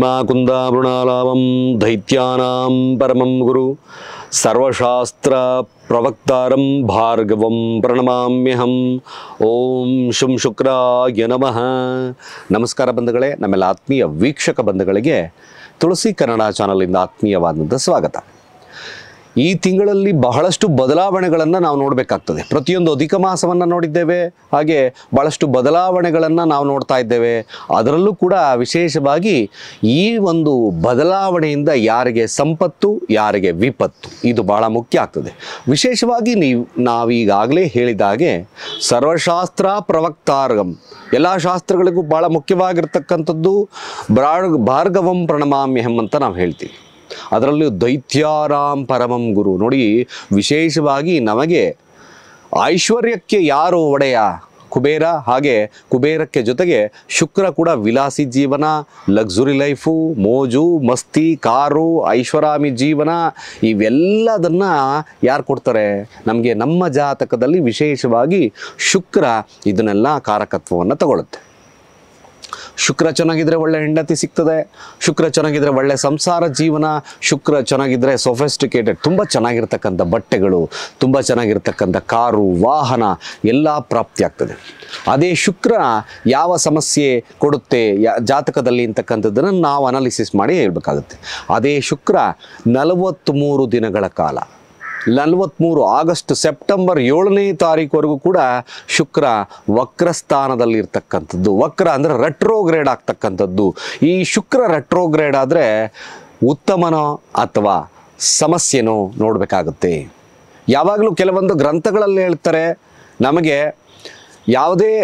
ಭೀಮಾಕುಂದಾವೃಣಾಲಾಭಂ ದೈತ್ಯಾನಾಂ ಪರಮಂ ಗುರು ಸರ್ವಶಾಸ್ತ್ರ ಪ್ರವಕ್ತಾರಂ ಭಾರ್ಗವಂ ಪ್ರಣಮಾಮ್ಯಹಂ ಓಂ ಶುಂ ಶುಕ್ರಾಯ ನಮಃ ನಮಸ್ಕಾರ ಬಂಧುಗಳೇ ನಮ್ಮೆಲ್ಲ ಆತ್ಮೀಯ ವೀಕ್ಷಕ ಬಂಧುಗಳಿಗೆ ತುಳಸಿ ಕನ್ನಡ ಚಾನಲಿಂದ ಆತ್ಮೀಯವಾದಂಥ ಸ್ವಾಗತ ಈ ತಿಂಗಳಲ್ಲಿ ಬಹಳಷ್ಟು ಬದಲಾವಣೆಗಳನ್ನು ನಾವು ನೋಡಬೇಕಾಗ್ತದೆ ಪ್ರತಿಯೊಂದು ಅಧಿಕ ಮಾಸವನ್ನು ನೋಡಿದ್ದೇವೆ ಹಾಗೆ ಬಹಳಷ್ಟು ಬದಲಾವಣೆಗಳನ್ನು ನಾವು ನೋಡ್ತಾ ಇದ್ದೇವೆ ಅದರಲ್ಲೂ ಕೂಡ ವಿಶೇಷವಾಗಿ ಈ ಒಂದು ಬದಲಾವಣೆಯಿಂದ ಯಾರಿಗೆ ಸಂಪತ್ತು ಯಾರಿಗೆ ವಿಪತ್ತು ಇದು ಬಹಳ ಮುಖ್ಯ ಆಗ್ತದೆ ವಿಶೇಷವಾಗಿ ನೀವು ನಾವೀಗಾಗಲೇ ಹೇಳಿದ ಹಾಗೆ ಸರ್ವಶಾಸ್ತ್ರ ಪ್ರವಕ್ತಾರ್ಗಂ ಎಲ್ಲ ಶಾಸ್ತ್ರಗಳಿಗೂ ಭಾಳ ಮುಖ್ಯವಾಗಿರ್ತಕ್ಕಂಥದ್ದು ಬ್ರಾಡ್ ಭಾರ್ಗವಂ ಪ್ರಣಮಾಮ್ಯಹಂ ಅಂತ ನಾವು ಹೇಳ್ತೀವಿ ಅದರಲ್ಲೂ ದೈತ್ಯಾರಾಮ್ ಪರಮಂ ಗುರು ನೋಡಿ ವಿಶೇಷವಾಗಿ ನಮಗೆ ಐಶ್ವರ್ಯಕ್ಕೆ ಯಾರು ಒಡೆಯ ಕುಬೇರ ಹಾಗೆ ಕುಬೇರಕ್ಕೆ ಜೊತೆಗೆ ಶುಕ್ರ ಕೂಡ ವಿಲಾಸಿ ಜೀವನ ಲಕ್ಸುರಿ ಲೈಫು ಮೋಜು ಮಸ್ತಿ ಕಾರು ಐಷಾರಾಮಿ ಜೀವನ ಇವೆಲ್ಲದನ್ನು ಯಾರು ಕೊಡ್ತಾರೆ ನಮಗೆ ನಮ್ಮ ಜಾತಕದಲ್ಲಿ ವಿಶೇಷವಾಗಿ ಶುಕ್ರ ಇದನ್ನೆಲ್ಲ ಕಾರಕತ್ವವನ್ನು ತಗೊಳುತ್ತೆ ಶುಕ್ರ ಚೆನ್ನಾಗಿದ್ರೆ ಒಳ್ಳೆ ಹೆಂಡತಿ ಸಿಗ್ತದೆ ಶುಕ್ರ ಚೆನ್ನಾಗಿದ್ರೆ ಒಳ್ಳೆ ಸಂಸಾರ ಜೀವನ ಶುಕ್ರ ಚೆನ್ನಾಗಿದ್ರೆ ಸೊಫೆಸ್ಟಿಕೇಟೆಡ್ ತುಂಬ ಚೆನ್ನಾಗಿರ್ತಕ್ಕಂಥ ಬಟ್ಟೆಗಳು ತುಂಬ ಚೆನ್ನಾಗಿರ್ತಕ್ಕಂಥ ಕಾರು ವಾಹನ ಎಲ್ಲ ಪ್ರಾಪ್ತಿ ಆಗ್ತದೆ ಅದೇ ಶುಕ್ರ ಯಾವ ಸಮಸ್ಯೆ ಕೊಡುತ್ತೆ ಯಾ ಜಾತಕದಲ್ಲಿ ಅಂತಕ್ಕಂಥದ್ದನ್ನು ನಾವು ಅನಾಲಿಸಿಸ್ ಮಾಡಿ ಹೇಳ್ಬೇಕಾಗುತ್ತೆ ಅದೇ ಶುಕ್ರ ನಲವತ್ತ್ಮೂರು ದಿನಗಳ ಕಾಲ ನಲವತ್ತ್ಮೂರು ಆಗಸ್ಟ್ ಸೆಪ್ಟೆಂಬರ್ ಏಳನೇ ತಾರೀಕುವರೆಗೂ ಕೂಡ ಶುಕ್ರ ವಕ್ರ ಸ್ಥಾನದಲ್ಲಿರ್ತಕ್ಕಂಥದ್ದು ವಕ್ರ ಅಂದರೆ ರೆಟ್ರೋಗ್ರೇಡ್ ಆಗ್ತಕ್ಕಂಥದ್ದು ಈ ಶುಕ್ರ ರೆಟ್ರೋಗ್ರೇಡ್ ಆದರೆ ಉತ್ತಮನೋ ಅಥವಾ ಸಮಸ್ಯೆನೋ ನೋಡಬೇಕಾಗುತ್ತೆ ಯಾವಾಗಲೂ ಕೆಲವೊಂದು ಗ್ರಂಥಗಳಲ್ಲಿ ಹೇಳ್ತಾರೆ ನಮಗೆ ಯಾವುದೇ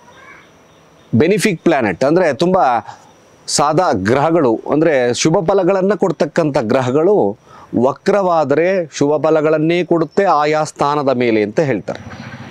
ಬೆನಿಫಿಕ್ ಪ್ಲ್ಯಾನೆಟ್ ಅಂದರೆ ತುಂಬ ಸಾದಾ ಗ್ರಹಗಳು ಅಂದರೆ ಶುಭ ಫಲಗಳನ್ನು ಕೊಡ್ತಕ್ಕಂಥ ಗ್ರಹಗಳು ವಕ್ರವಾದರೆ ಶುಭ ಫಲಗಳನ್ನೇ ಕೊಡುತ್ತೆ ಆಯಾ ಸ್ಥಾನದ ಮೇಲೆ ಅಂತ ಹೇಳ್ತಾರೆ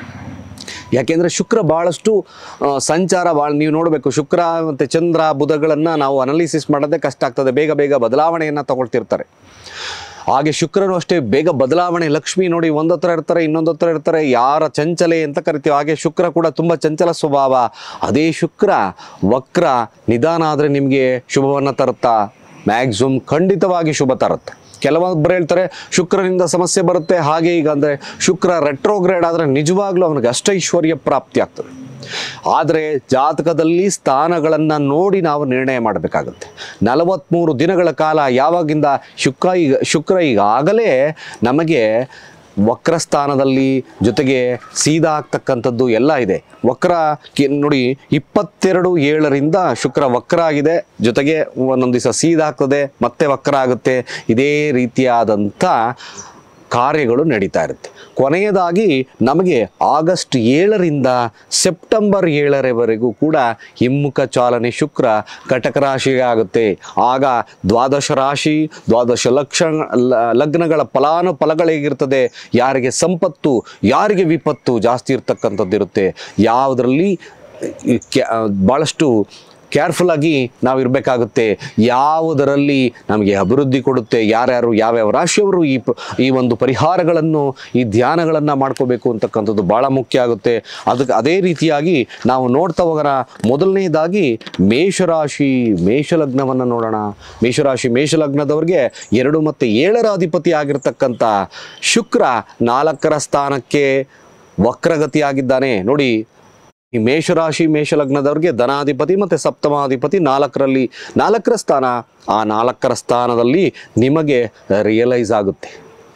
ಯಾಕೆಂದರೆ ಶುಕ್ರ ಭಾಳಷ್ಟು ಆ, ಸಂಚಾರ ಭಾಳ ನೀವು ನೋಡಬೇಕು ಶುಕ್ರ ಮತ್ತು ಚಂದ್ರ ಬುಧಗಳನ್ನು ನಾವು ಅನಾಲಿಸಿಸ್ ಮಾಡೋದೇ ಕಷ್ಟ ಆಗ್ತದೆ ಬೇಗ ಬೇಗ ಬದಲಾವಣೆಯನ್ನು ತಗೊಳ್ತಿರ್ತಾರೆ ಹಾಗೆ ಶುಕ್ರನು ಅಷ್ಟೇ ಬೇಗ ಬದಲಾವಣೆ ಲಕ್ಷ್ಮಿ ನೋಡಿ ಒಂದ್ ಹತ್ರ ಇರ್ತಾರೆ ಇನ್ನೊಂದು ಹತ್ರ ಇರ್ತಾರೆ ಯಾರ ಚಂಚಲೆ ಅಂತ ಕರಿತೀವಿ ಹಾಗೆ ಶುಕ್ರ ಕೂಡ ತುಂಬ ಚಂಚಲ ಸ್ವಭಾವ ಅದೇ ಶುಕ್ರ ವಕ್ರ ನಿಧಾನ ಆದರೆ ನಿಮಗೆ ಶುಭವನ್ನು ತರುತ್ತಾ ಮ್ಯಾಕ್ಸಿಮಮ್ ಖಂಡಿತವಾಗಿ ಶುಭ ತರುತ್ತೆ ಕೆಲವೊಬ್ಬರು ಹೇಳ್ತಾರೆ ಶುಕ್ರನಿಂದ ಸಮಸ್ಯೆ ಬರುತ್ತೆ ಹಾಗೆ ಈಗ ಅಂದರೆ ಶುಕ್ರ ರೆಟ್ರೋಗ್ರೇಡ್ ಆದರೆ ನಿಜವಾಗ್ಲೂ ಅವನಿಗೆ ಅಷ್ಟೈಶ್ವರ್ಯ ಪ್ರಾಪ್ತಿ ಆಗ್ತದೆ ಆದರೆ ಜಾತಕದಲ್ಲಿ ಸ್ಥಾನಗಳನ್ನು ನೋಡಿ ನಾವು ನಿರ್ಣಯ ಮಾಡಬೇಕಾಗುತ್ತೆ ನಲವತ್ತ್ಮೂರು ದಿನಗಳ ಕಾಲ ಯಾವಾಗಿಂದ ಶುಕ್ರ ಈಗ ಶುಕ್ರ ಈಗಾಗಲೇ ನಮಗೆ ವಕ್ರ ಸ್ಥಾನದಲ್ಲಿ ಜೊತೆಗೆ ಸೀದಾ ಆಗ್ತಕ್ಕಂಥದ್ದು ಎಲ್ಲ ಇದೆ ವಕ್ರ ಕಿ- ನೋಡಿ ಇಪ್ಪತ್ತೆರಡು ಏಳರಿಂದ ಶುಕ್ರ ವಕ್ರ ಆಗಿದೆ ಜೊತೆಗೆ ಒಂದೊಂದು ದಿವಸ ಸೀದಾ ಆಗ್ತದೆ ಮತ್ತೆ ವಕ್ರ ಆಗುತ್ತೆ ಇದೇ ರೀತಿಯಾದಂಥ ಕಾರ್ಯಗಳು ನಡೀತಾ ಇರುತ್ತೆ ಕೊನೆಯದಾಗಿ ನಮಗೆ ಆಗಸ್ಟ್ ಏಳರಿಂದ ಸೆಪ್ಟೆಂಬರ್ ಏಳರವರೆಗೂ ಕೂಡ ಹಿಮ್ಮುಖ ಚಾಲನೆ ಶುಕ್ರ ಕಟಕ ರಾಶಿಗೆ ಆಗುತ್ತೆ ಆಗ ದ್ವಾದಶ ರಾಶಿ ದ್ವಾದಶ ಲಕ್ಷ ಲ- ಲಗ್ನಗಳ ಫಲಾನುಫಲಗಳು ಹೇಗಿರ್ತದೆ ಯಾರಿಗೆ ಸಂಪತ್ತು ಯಾರಿಗೆ ವಿಪತ್ತು ಜಾಸ್ತಿ ಇರ್ತಕ್ಕಂಥದ್ದು ಇರುತ್ತೆ ಯಾವುದರಲ್ಲಿ ಕ್ಯಾ ಭಾಳಷ್ಟು ಕೇರ್ಫುಲ್ ಆಗಿ ನಾವು ಇರಬೇಕಾಗುತ್ತೆ ಯಾವುದರಲ್ಲಿ ನಮಗೆ ಅಭಿವೃದ್ಧಿ ಕೊಡುತ್ತೆ ಯಾರ್ಯಾರು ಯಾವ್ಯಾವ ರಾಶಿಯವರು ಈ ಪ- ಈ ಒಂದು ಪರಿಹಾರಗಳನ್ನು ಈ ಧ್ಯಾನಗಳನ್ನು ಮಾಡ್ಕೋಬೇಕು ಅಂತಕ್ಕಂಥದ್ದು ಭಾಳ ಮುಖ್ಯ ಆಗುತ್ತೆ ಅದಕ್ಕೆ ಅದೇ ರೀತಿಯಾಗಿ ನಾವು ನೋಡ್ತಾ ಹೋಗೋಣ ಮೊದಲನೇದಾಗಿ ಮೇಷರಾಶಿ ಮೇಷಲಗ್ನವನ್ನು ನೋಡೋಣ ಮೇಷರಾಶಿ ಮೇಷಲಗ್ನದವ್ರಿಗೆ ಎರಡು ಮತ್ತು ಏಳರ ಅಧಿಪತಿ ಆಗಿರ್ತಕ್ಕಂಥ ಶುಕ್ರ ನಾಲ್ಕರ ಸ್ಥಾನಕ್ಕೆ ವಕ್ರಗತಿಯಾಗಿದ್ದಾನೆ ನೋಡಿ ಈ ಮೇಷರಾಶಿ ಮೇಷಲಗ್ನದವ್ರಿಗೆ ಧನಾಧಿಪತಿ ಮತ್ತು ಸಪ್ತಮಾಧಿಪತಿ ನಾಲ್ಕರಲ್ಲಿ ನಾಲ್ಕರ ಸ್ಥಾನ ಆ ನಾಲ್ಕರ ಸ್ಥಾನದಲ್ಲಿ ನಿಮಗೆ ರಿಯಲೈಸ್ ಆಗುತ್ತೆ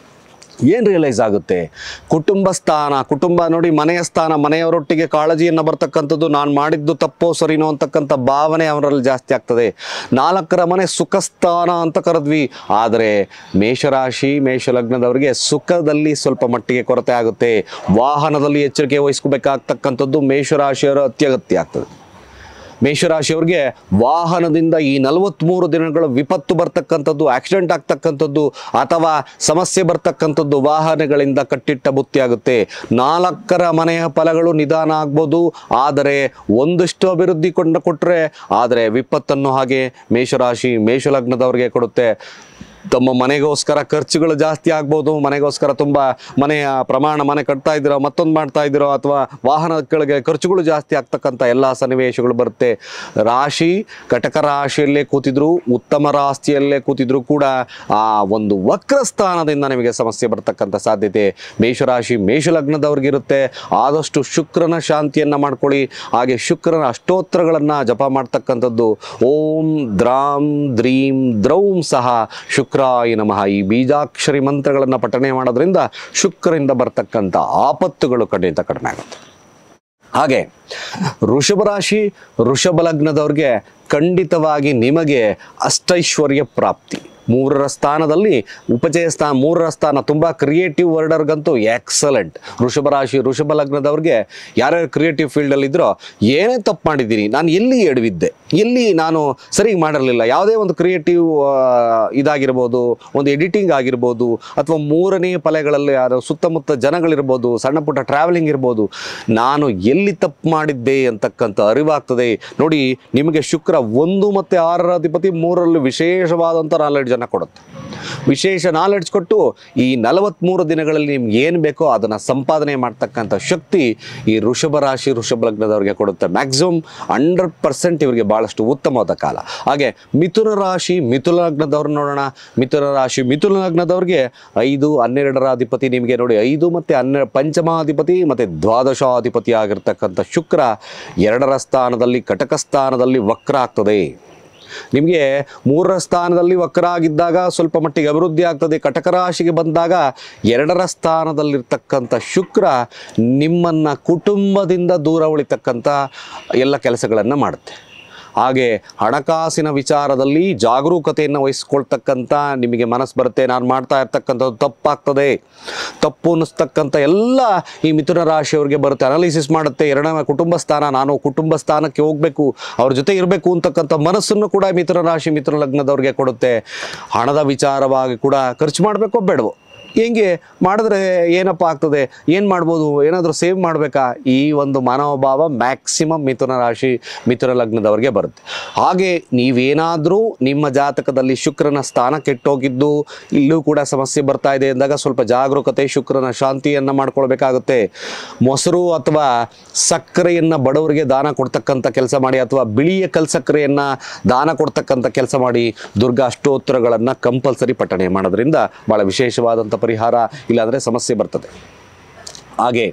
ಏನು ರಿಯಲೈಸ್ ಆಗುತ್ತೆ ಕುಟುಂಬ ಸ್ಥಾನ ಕುಟುಂಬ ನೋಡಿ ಮನೆಯ ಸ್ಥಾನ ಮನೆಯವರೊಟ್ಟಿಗೆ ಕಾಳಜಿಯನ್ನು ಬರ್ತಕ್ಕಂಥದ್ದು ನಾನು ಮಾಡಿದ್ದು ತಪ್ಪೋ ಸರಿನೋ ಅಂತಕ್ಕಂಥ ಭಾವನೆ ಅವರಲ್ಲಿ ಜಾಸ್ತಿ ಆಗ್ತದೆ ನಾಲ್ಕರ ಮನೆ ಸುಖ ಸ್ಥಾನ ಅಂತ ಕರೆದ್ವಿ ಆದರೆ ಮೇಷರಾಶಿ ಮೇಷಲಗ್ನದವರಿಗೆ ಸುಖದಲ್ಲಿ ಸ್ವಲ್ಪ ಮಟ್ಟಿಗೆ ಕೊರತೆ ಆಗುತ್ತೆ ವಾಹನದಲ್ಲಿ ಎಚ್ಚರಿಕೆ ವಹಿಸ್ಕೋಬೇಕಾಗ್ತಕ್ಕಂಥದ್ದು ಮೇಷರಾಶಿಯವರ ಅತ್ಯಗತ್ಯ ಆಗ್ತದೆ ಮೇಷರಾಶಿಯವ್ರಿಗೆ ವಾಹನದಿಂದ ಈ ನಲವತ್ತ್ಮೂರು ದಿನಗಳ ವಿಪತ್ತು ಬರ್ತಕ್ಕಂಥದ್ದು ಆಕ್ಸಿಡೆಂಟ್ ಆಗ್ತಕ್ಕಂಥದ್ದು ಅಥವಾ ಸಮಸ್ಯೆ ಬರ್ತಕ್ಕಂಥದ್ದು ವಾಹನಗಳಿಂದ ಕಟ್ಟಿಟ್ಟ ಬುತ್ತಿ ಆಗುತ್ತೆ ನಾಲ್ಕರ ಮನೆಯ ಫಲಗಳು ನಿಧಾನ ಆಗ್ಬೋದು ಆದರೆ ಒಂದಷ್ಟು ಅಭಿವೃದ್ಧಿ ಕೊಂಡ ಕೊಟ್ಟರೆ ಆದರೆ ವಿಪತ್ತನ್ನು ಹಾಗೆ ಮೇಷರಾಶಿ ಮೇಷಲಗ್ನದವ್ರಿಗೆ ಕೊಡುತ್ತೆ ತಮ್ಮ ಮನೆಗೋಸ್ಕರ ಖರ್ಚುಗಳು ಜಾಸ್ತಿ ಆಗ್ಬೋದು ಮನೆಗೋಸ್ಕರ ತುಂಬ ಮನೆಯ ಪ್ರಮಾಣ ಮನೆ ಕಟ್ತಾ ಇದ್ದೀರೋ ಮತ್ತೊಂದು ಮಾಡ್ತಾ ಇದ್ದೀರೋ ಅಥವಾ ವಾಹನಗಳಿಗೆ ಖರ್ಚುಗಳು ಜಾಸ್ತಿ ಆಗ್ತಕ್ಕಂಥ ಎಲ್ಲ ಸನ್ನಿವೇಶಗಳು ಬರುತ್ತೆ ರಾಶಿ ಕಟಕ ರಾಶಿಯಲ್ಲೇ ಕೂತಿದ್ರು ಉತ್ತಮ ರಾಶಿಯಲ್ಲೇ ಕೂತಿದ್ರು ಕೂಡ ಆ ಒಂದು ವಕ್ರ ಸ್ಥಾನದಿಂದ ನಿಮಗೆ ಸಮಸ್ಯೆ ಬರ್ತಕ್ಕಂಥ ಸಾಧ್ಯತೆ ಮೇಷರಾಶಿ ಮೇಷಲಗ್ನದವ್ರಿಗಿರುತ್ತೆ ಆದಷ್ಟು ಶುಕ್ರನ ಶಾಂತಿಯನ್ನು ಮಾಡ್ಕೊಳ್ಳಿ ಹಾಗೆ ಶುಕ್ರನ ಅಷ್ಟೋತ್ತರಗಳನ್ನು ಜಪ ಮಾಡ್ತಕ್ಕಂಥದ್ದು ಓಂ ದ್ರಾಂ ದ್ರೀಂ ದ್ರೌಂ ಸಹ ಶುಕ್ರಾಯ ನಮಃ ಈ ಬೀಜಾಕ್ಷರಿ ಮಂತ್ರಗಳನ್ನು ಪಠನೆ ಮಾಡೋದ್ರಿಂದ ಶುಕ್ರರಿಂದ ಬರ್ತಕ್ಕಂಥ ಆಪತ್ತುಗಳು ಖಂಡಿತ ಕಡಿಮೆ ಆಗುತ್ತೆ ಹಾಗೆ ವೃಷಭ ರಾಶಿ ವೃಷಭ ಲಗ್ನದವ್ರಿಗೆ ಖಂಡಿತವಾಗಿ ನಿಮಗೆ ಅಷ್ಟೈಶ್ವರ್ಯ ಪ್ರಾಪ್ತಿ ಮೂರರ ಸ್ಥಾನದಲ್ಲಿ ಉಪಚಯ ಸ್ಥಾನ ಮೂರರ ಸ್ಥಾನ ತುಂಬ ಕ್ರಿಯೇಟಿವ್ ವರ್ಡರ್ಗಂತೂ ಎಕ್ಸಲೆಂಟ್ ವೃಷಭ ರಾಶಿ ವೃಷಭ ಲಗ್ನದವ್ರಿಗೆ ಯಾರ್ಯಾರು ಕ್ರಿಯೇಟಿವ್ ಫೀಲ್ಡಲ್ಲಿ ಇದ್ರೋ ಏನೇ ತಪ್ಪು ಮಾಡಿದ್ದೀನಿ ನಾನು ಎಲ್ಲಿ ಎಡವಿದ್ದೆ ಎಲ್ಲಿ ನಾನು ಸರಿ ಮಾಡಿರಲಿಲ್ಲ ಯಾವುದೇ ಒಂದು ಕ್ರಿಯೇಟಿವ್ ಇದಾಗಿರ್ಬೋದು ಒಂದು ಎಡಿಟಿಂಗ್ ಆಗಿರ್ಬೋದು ಅಥವಾ ಮೂರನೇ ಪಲೆಗಳಲ್ಲಿ ಯಾರು ಸುತ್ತಮುತ್ತ ಜನಗಳಿರ್ಬೋದು ಸಣ್ಣ ಪುಟ್ಟ ಟ್ರಾವೆಲಿಂಗ್ ಇರ್ಬೋದು ನಾನು ಎಲ್ಲಿ ತಪ್ಪು ಮಾಡಿದ್ದೆ ಅಂತಕ್ಕಂಥ ಅರಿವಾಗ್ತದೆ ನೋಡಿ ನಿಮಗೆ ಶುಕ್ರ ಒಂದು ಮತ್ತು ಆರರ ಅಧಿಪತಿ ಮೂರರಲ್ಲಿ ವಿಶೇಷವಾದಂಥ ನಾಲೆಡ್ಜನ್ನು ಕೊಡುತ್ತೆ ವಿಶೇಷ ನಾಲೆಡ್ಜ್ ಕೊಟ್ಟು ಈ ನಲವತ್ತ್ಮೂರು ದಿನಗಳಲ್ಲಿ ನಿಮ್ಗೆ ಏನು ಬೇಕೋ ಅದನ್ನು ಸಂಪಾದನೆ ಮಾಡ್ತಕ್ಕಂಥ ಶಕ್ತಿ ಈ ವೃಷಭ ರಾಶಿ ವೃಷಭ ಲಗ್ನದವ್ರಿಗೆ ಕೊಡುತ್ತೆ ಮ್ಯಾಕ್ಸಿಮಮ್ ಹಂಡ್ರೆಡ್ ಪರ್ಸೆಂಟ್ ಇವರಿಗೆ ಭಾಳಷ್ಟು ಉತ್ತಮವಾದ ಕಾಲ ಹಾಗೆ ಮಿಥುನ ರಾಶಿ ಮಿಥುನ ಲಗ್ನದವ್ರು ನೋಡೋಣ ಮಿಥುನ ರಾಶಿ ಮಿಥುನ ಲಗ್ನದವ್ರಿಗೆ ಐದು ಹನ್ನೆರಡರ ಅಧಿಪತಿ ನಿಮಗೆ ನೋಡಿ ಐದು ಮತ್ತು ಹನ್ನೆ ಪಂಚಮಾಧಿಪತಿ ಮತ್ತು ದ್ವಾದಶಾಧಿಪತಿ ಆಗಿರ್ತಕ್ಕಂಥ ಶುಕ್ರ ಎರಡರ ಸ್ಥಾನದಲ್ಲಿ ಕಟಕ ಸ್ಥಾನದಲ್ಲಿ ವಕ್ರ ಆಗ್ತದೆ ನಿಮಗೆ ಮೂರರ ಸ್ಥಾನದಲ್ಲಿ ವಕ್ರ ಆಗಿದ್ದಾಗ ಸ್ವಲ್ಪ ಮಟ್ಟಿಗೆ ಅಭಿವೃದ್ಧಿ ಆಗ್ತದೆ ಕಟಕ ರಾಶಿಗೆ ಬಂದಾಗ ಎರಡರ ಸ್ಥಾನದಲ್ಲಿರ್ತಕ್ಕಂಥ ಶುಕ್ರ ನಿಮ್ಮನ್ನು ಕುಟುಂಬದಿಂದ ದೂರ ಉಳಿತಕ್ಕಂಥ ಎಲ್ಲ ಕೆಲಸಗಳನ್ನು ಮಾಡುತ್ತೆ ಹಾಗೆ ಹಣಕಾಸಿನ ವಿಚಾರದಲ್ಲಿ ಜಾಗರೂಕತೆಯನ್ನು ವಹಿಸ್ಕೊಳ್ತಕ್ಕಂಥ ನಿಮಗೆ ಮನಸ್ಸು ಬರುತ್ತೆ ನಾನು ಮಾಡ್ತಾ ಇರ್ತಕ್ಕಂಥದ್ದು ತಪ್ಪಾಗ್ತದೆ ತಪ್ಪು ಅನ್ನಿಸ್ತಕ್ಕಂಥ ಎಲ್ಲ ಈ ಮಿಥುನ ರಾಶಿಯವರಿಗೆ ಬರುತ್ತೆ ಅನಾಲಿಸಿಸ್ ಮಾಡುತ್ತೆ ಎರಡನೇ ಕುಟುಂಬ ಸ್ಥಾನ ನಾನು ಕುಟುಂಬ ಸ್ಥಾನಕ್ಕೆ ಹೋಗಬೇಕು ಅವ್ರ ಜೊತೆ ಇರಬೇಕು ಅಂತಕ್ಕಂಥ ಮನಸ್ಸನ್ನು ಕೂಡ ಮಿಥುನ ರಾಶಿ ಮಿಥುನ ಲಗ್ನದವ್ರಿಗೆ ಕೊಡುತ್ತೆ ಹಣದ ವಿಚಾರವಾಗಿ ಕೂಡ ಖರ್ಚು ಮಾಡಬೇಕೋ ಬೇಡವೋ ಹೆಂಗೆ ಮಾಡಿದ್ರೆ ಏನಪ್ಪ ಆಗ್ತದೆ ಏನು ಮಾಡ್ಬೋದು ಏನಾದರೂ ಸೇವ್ ಮಾಡಬೇಕಾ ಈ ಒಂದು ಮನೋಭಾವ ಮ್ಯಾಕ್ಸಿಮಮ್ ಮಿಥುನ ರಾಶಿ ಮಿಥುನ ಲಗ್ನದವ್ರಿಗೆ ಬರುತ್ತೆ ಹಾಗೆ ನೀವೇನಾದರೂ ನಿಮ್ಮ ಜಾತಕದಲ್ಲಿ ಶುಕ್ರನ ಸ್ಥಾನ ಕೆಟ್ಟೋಗಿದ್ದು ಇಲ್ಲೂ ಕೂಡ ಸಮಸ್ಯೆ ಬರ್ತಾ ಇದೆ ಅಂದಾಗ ಸ್ವಲ್ಪ ಜಾಗರೂಕತೆ ಶುಕ್ರನ ಶಾಂತಿಯನ್ನು ಮಾಡ್ಕೊಳ್ಬೇಕಾಗುತ್ತೆ ಮೊಸರು ಅಥವಾ ಸಕ್ಕರೆಯನ್ನು ಬಡವರಿಗೆ ದಾನ ಕೊಡ್ತಕ್ಕಂಥ ಕೆಲಸ ಮಾಡಿ ಅಥವಾ ಬಿಳಿಯ ಕಲ್ಸಕ್ಕರೆಯನ್ನು ದಾನ ಕೊಡ್ತಕ್ಕಂಥ ಕೆಲಸ ಮಾಡಿ ದುರ್ಗಾ ಅಷ್ಟೋತ್ತರಗಳನ್ನು ಕಂಪಲ್ಸರಿ ಪಠಣೆ ಮಾಡೋದ್ರಿಂದ ಭಾಳ ವಿಶೇಷವಾದಂಥ ಪರಿಹಾರ ಇಲ್ಲಾಂದರೆ ಸಮಸ್ಯೆ ಬರ್ತದೆ ಹಾಗೆ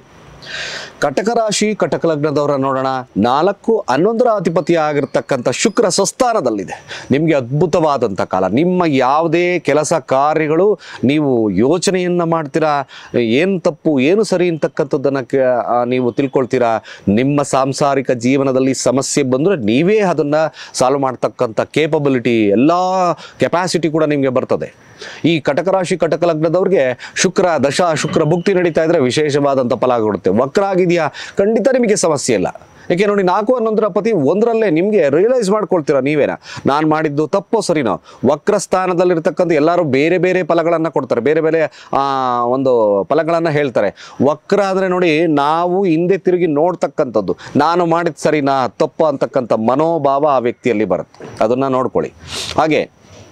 ಕಟಕ ರಾಶಿ ಕಟಕ ಲಗ್ನದವರ ನೋಡೋಣ ನಾಲ್ಕು ಹನ್ನೊಂದರ ಅಧಿಪತಿ ಆಗಿರ್ತಕ್ಕಂಥ ಶುಕ್ರ ಸ್ವಸ್ಥಾನದಲ್ಲಿದೆ ನಿಮಗೆ ಅದ್ಭುತವಾದಂಥ ಕಾಲ ನಿಮ್ಮ ಯಾವುದೇ ಕೆಲಸ ಕಾರ್ಯಗಳು ನೀವು ಯೋಚನೆಯನ್ನು ಮಾಡ್ತೀರಾ ಏನು ತಪ್ಪು ಏನು ಸರಿ ಅಂತಕ್ಕಂಥದ್ದನ್ನು ಕೆ ಆ, ನೀವು ತಿಳ್ಕೊಳ್ತೀರಾ ನಿಮ್ಮ ಸಾಂಸಾರಿಕ ಜೀವನದಲ್ಲಿ ಸಮಸ್ಯೆ ಬಂದರೆ ನೀವೇ ಅದನ್ನು ಸಾಲ್ವ್ ಮಾಡ್ತಕ್ಕಂಥ ಕೇಪಬಿಲಿಟಿ ಎಲ್ಲ ಕೆಪಾಸಿಟಿ ಕೂಡ ನಿಮಗೆ ಬರ್ತದೆ ಈ ಕಟಕ ರಾಶಿ ಕಟಕ ಲಗ್ನದವ್ರಿಗೆ ಶುಕ್ರ ದಶ ಶುಕ್ರ ಭುಕ್ತಿ ನಡೀತಾ ಇದ್ರೆ ವಿಶೇಷವಾದಂಥ ಫಲ ಕೊಡುತ್ತೆ ವಕ್ರ ಆಗಿದೆಯಾ ಖಂಡಿತ ನಿಮಗೆ ಸಮಸ್ಯೆ ಇಲ್ಲ ಯಾಕೆ ನೋಡಿ ನಾಲ್ಕು ಹನ್ನೊಂದರ ಪತಿ ಒಂದರಲ್ಲೇ ನಿಮಗೆ ರಿಯಲೈಸ್ ಮಾಡ್ಕೊಳ್ತೀರಾ ನೀವೇನ ನಾನು ಮಾಡಿದ್ದು ತಪ್ಪೋ ಸರಿನೋ ವಕ್ರ ಸ್ಥಾನದಲ್ಲಿರ್ತಕ್ಕಂಥ ಎಲ್ಲರೂ ಬೇರೆ ಬೇರೆ ಫಲಗಳನ್ನು ಕೊಡ್ತಾರೆ ಬೇರೆ ಬೇರೆ ಆ, ಒಂದು ಫಲಗಳನ್ನು ಹೇಳ್ತಾರೆ ವಕ್ರ ಆದರೆ ನೋಡಿ ನಾವು ಹಿಂದೆ ತಿರುಗಿ ನೋಡ್ತಕ್ಕಂಥದ್ದು ನಾನು ಮಾಡಿದ ಸರಿನಾ ತಪ್ಪು ಅಂತಕ್ಕಂಥ ಮನೋಭಾವ ಆ ವ್ಯಕ್ತಿಯಲ್ಲಿ ಬರುತ್ತೆ ಅದನ್ನು ನೋಡ್ಕೊಳ್ಳಿ ಹಾಗೆ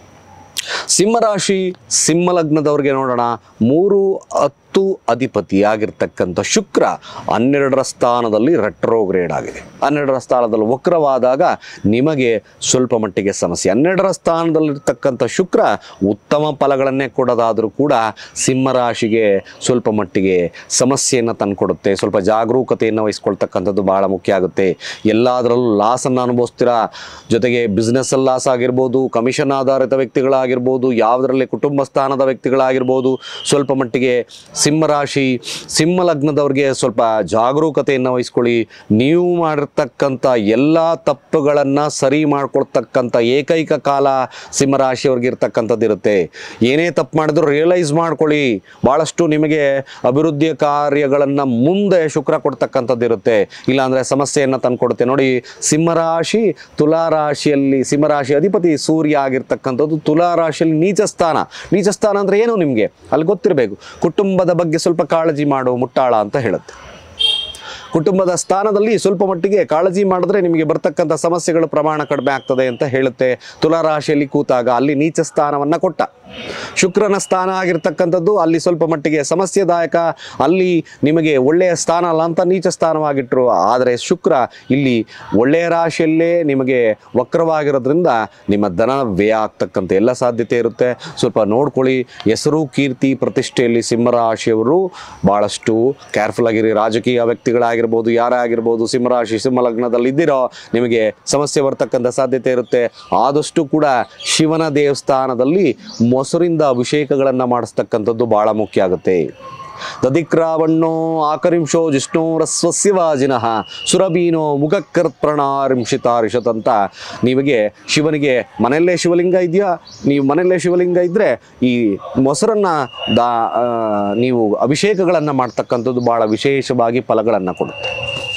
ಸಿಂಹರಾಶಿ ಸಿಂಹಲಗ್ನದವ್ರಿಗೆ ನೋಡೋಣ ಮೂರು ಹತ್ತು ಅಧಿಪತಿ ಆಗಿರ್ತಕ್ಕಂಥ ಶುಕ್ರ ಹನ್ನೆರಡರ ಸ್ಥಾನದಲ್ಲಿ ರೆಟ್ರೋಗ್ರೇಡ್ ಆಗಿದೆ ಹನ್ನೆರಡರ ಸ್ಥಾನದಲ್ಲಿ ವಕ್ರವಾದಾಗ ನಿಮಗೆ ಸ್ವಲ್ಪ ಮಟ್ಟಿಗೆ ಸಮಸ್ಯೆ ಹನ್ನೆರಡರ ಸ್ಥಾನದಲ್ಲಿರ್ತಕ್ಕಂಥ ಶುಕ್ರ ಉತ್ತಮ ಫಲಗಳನ್ನೇ ಕೊಡೋದಾದರೂ ಕೂಡ ಸಿಂಹರಾಶಿಗೆ ಸ್ವಲ್ಪ ಮಟ್ಟಿಗೆ ಸಮಸ್ಯೆಯನ್ನು ತಂದುಕೊಡುತ್ತೆ ಸ್ವಲ್ಪ ಜಾಗರೂಕತೆಯನ್ನು ವಹಿಸ್ಕೊಳ್ತಕ್ಕಂಥದ್ದು ಭಾಳ ಮುಖ್ಯ ಆಗುತ್ತೆ ಎಲ್ಲದರಲ್ಲೂ ಲಾಸನ್ನು ಅನುಭವಿಸ್ತೀರಾ ಜೊತೆಗೆ ಬಿಸ್ನೆಸ್ಸಲ್ಲಿ ಲಾಸ್ ಆಗಿರ್ಬೋದು ಕಮಿಷನ್ ಆಧಾರಿತ ವ್ಯಕ್ತಿಗಳಾಗಿರ್ಬೋದು ಯಾವುದರಲ್ಲಿ ಕುಟುಂಬ ಸ್ಥಾನದ ವ್ಯಕ್ತಿಗಳಾಗಿರ್ಬೋದು ಸ್ವಲ್ಪ ಮಟ್ಟಿಗೆ ಸಿಂಹರಾಶಿ ಸಿಂಹ ಲಗ್ನದವ್ರಿಗೆ ಸ್ವಲ್ಪ ಜಾಗರೂಕತೆಯನ್ನು ವಹಿಸ್ಕೊಳ್ಳಿ ನೀವು ಮಾಡಿರ್ತಕ್ಕಂಥ ಎಲ್ಲ ತಪ್ಪುಗಳನ್ನು ಸರಿ ಮಾಡ್ಕೊಳ್ತಕ್ಕಂಥ ಏಕೈಕ ಕಾಲ ಸಿಂಹರಾಶಿಯವ್ರಿಗೆ ಇರ್ತಕ್ಕಂಥದ್ದು ಇರುತ್ತೆ ಏನೇ ತಪ್ಪು ಮಾಡಿದ್ರು ರಿಯಲೈಸ್ ಮಾಡ್ಕೊಳ್ಳಿ ಭಾಳಷ್ಟು ನಿಮಗೆ ಅಭಿವೃದ್ಧಿಯ ಕಾರ್ಯಗಳನ್ನು ಮುಂದೆ ಶುಕ್ರ ಕೊಡ್ತಕ್ಕಂಥದ್ದು ಇರುತ್ತೆ ಇಲ್ಲಾಂದರೆ ಸಮಸ್ಯೆಯನ್ನು ತಂದುಕೊಡುತ್ತೆ ನೋಡಿ ಸಿಂಹರಾಶಿ ತುಲಾ ರಾಶಿಯಲ್ಲಿ ಸಿಂಹರಾಶಿ ಅಧಿಪತಿ ಸೂರ್ಯ ಆಗಿರ್ತಕ್ಕಂಥದ್ದು ತುಲಾ ರಾಶಿಯಲ್ಲಿ ನೀಚ ಸ್ಥಾನ ನೀಚ ಸ್ಥಾನ ಅಂದರೆ ಏನು ನಿಮಗೆ ಅಲ್ಲಿ ಗೊತ್ತಿರಬೇಕು ಕುಟುಂಬದ ಬಗ್ಗೆ ಸ್ವಲ್ಪ ಕಾಳಜಿ ಮಾಡು ಮುಟ್ಟಾಳ ಅಂತ ಹೇಳುತ್ತೆ ಕುಟುಂಬದ ಸ್ಥಾನದಲ್ಲಿ ಸ್ವಲ್ಪ ಮಟ್ಟಿಗೆ ಕಾಳಜಿ ಮಾಡಿದ್ರೆ ನಿಮಗೆ ಬರ್ತಕ್ಕಂಥ ಸಮಸ್ಯೆಗಳ ಪ್ರಮಾಣ ಕಡಿಮೆ ಆಗ್ತದೆ ಅಂತ ಹೇಳುತ್ತೆ ತುಲಾರಾಶಿಯಲ್ಲಿ ಕೂತಾಗ ಅಲ್ಲಿ ನೀಚ ಸ್ಥಾನವನ್ನು ಕೊಟ್ಟ ಶುಕ್ರನ ಸ್ಥಾನ ಆಗಿರ್ತಕ್ಕಂಥದ್ದು ಅಲ್ಲಿ ಸ್ವಲ್ಪ ಮಟ್ಟಿಗೆ ಸಮಸ್ಯೆದಾಯಕ ಅಲ್ಲಿ ನಿಮಗೆ ಒಳ್ಳೆಯ ಸ್ಥಾನ ಅಲ್ಲ ಅಂತ ನೀಚ ಸ್ಥಾನವಾಗಿಟ್ಟರು ಆದರೆ ಶುಕ್ರ ಇಲ್ಲಿ ಒಳ್ಳೆಯ ರಾಶಿಯಲ್ಲೇ ನಿಮಗೆ ವಕ್ರವಾಗಿರೋದ್ರಿಂದ ನಿಮ್ಮ ಧನ ವ್ಯಯ ಆಗ್ತಕ್ಕಂಥ ಎಲ್ಲ ಸಾಧ್ಯತೆ ಇರುತ್ತೆ ಸ್ವಲ್ಪ ನೋಡ್ಕೊಳ್ಳಿ ಹೆಸರು ಕೀರ್ತಿ ಪ್ರತಿಷ್ಠೆಯಲ್ಲಿ ಸಿಂಹರಾಶಿಯವರು ಭಾಳಷ್ಟು ಕೇರ್ಫುಲ್ ಆಗಿರಿ ರಾಜಕೀಯ ವ್ಯಕ್ತಿಗಳಾಗಿರ್ಬೋದು ಯಾರೇ ಆಗಿರ್ಬೋದು ಸಿಂಹರಾಶಿ ಸಿಂಹ ಲಗ್ನದಲ್ಲಿ ಇದ್ದಿರೋ ನಿಮಗೆ ಸಮಸ್ಯೆ ಬರ್ತಕ್ಕಂಥ ಸಾಧ್ಯತೆ ಇರುತ್ತೆ ಆದಷ್ಟು ಕೂಡ ಶಿವನ ದೇವಸ್ಥಾನದಲ್ಲಿ ಮೊಸರಿಂದ ಅಭಿಷೇಕಗಳನ್ನು ಮಾಡಿಸ್ತಕ್ಕಂಥದ್ದು ಭಾಳ ಮುಖ್ಯ ಆಗುತ್ತೆ ದಧಿಕ್ರಾವಣ್ಣೋ ಆಕರಿಂಶೋ ಜಿಷ್ಣೋರಸ್ವಸ್ಯ ವಾಜಿನಃ ಸುರಬೀನೋ ಮುಖಕರ್ಪ್ರಣಾರಿಂಶಿತಾರಿಷತ್ ಅಂತ ನಿಮಗೆ ಶಿವನಿಗೆ ಮನೆಯಲ್ಲೇ ಶಿವಲಿಂಗ ಇದೆಯಾ ನೀವು ಮನೆಯಲ್ಲೇ ಶಿವಲಿಂಗ ಇದ್ದರೆ ಈ ಮೊಸರನ್ನು ದಾ ಆ, ನೀವು ಅಭಿಷೇಕಗಳನ್ನು ಮಾಡ್ತಕ್ಕಂಥದ್ದು ಭಾಳ ವಿಶೇಷವಾಗಿ ಫಲಗಳನ್ನು ಕೊಡುತ್ತೆ